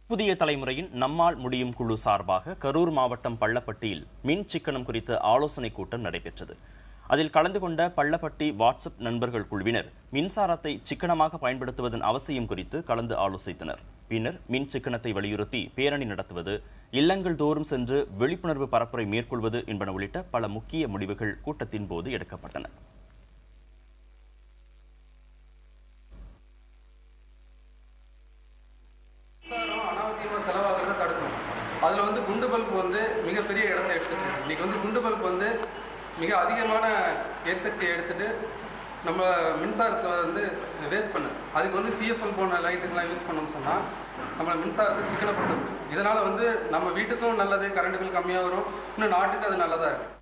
புதிய தலைமுறையின் நம்மால் முடியும் குழு சார்பாக கரூர் மாவட்டம் பள்ளப்பட்டியில் மின் சிக்கனம் குறித்த ஆலோசனைக் கூட்டம் நடைபெற்றது அதில் கலந்து கொண்ட பள்ளப்பட்டி வாட்ஸ்அப் நண்பர்கள் குழுவினர் மின்சாரத்தை சிக்கனமாக பயன்படுத்துவதன் அவசியம் குறித்து கலந்து ஆலோசித்தனர் பின்னர் மின் சிக்கனத்தை வலியுறுத்தி பேரணி நடத்துவது இல்லங்கள் தோறும் சென்று விழிப்புணர்வு பரப்புரை மேற்கொள்வது என்பன உள்ளிட்ட பல முக்கிய முடிவுகள் கூட்டத்தின் போது எடுக்கப்பட்டன மின்சாரம் அனாவசியமாக செலவாகிறத தடுக்கணும் அதில் வந்து குண்டு பல்ப் வந்து மிகப்பெரிய இடத்தை எடுத்துட்டு இன்னைக்கு வந்து குண்டு பல்ப் வந்து மிக அதிகமான எரிசக்தியை எடுத்துட்டு நம்ம மின்சாரத்தை வந்து வேஸ்ட் பண்ணுது அதுக்கு வந்து சிஎஃப்எல் போன லைட்டுக்கெல்லாம் யூஸ் பண்ணோம்னு சொன்னால் நம்ம மின்சாரத்தை சிக்கனப்படுத்த முடியும் இதனால் வந்து நம்ம வீட்டுக்கும் நல்லது கரண்ட் பில் கம்மியாக வரும் இன்னும் நாட்டுக்கு அது நல்லதாக இருக்குது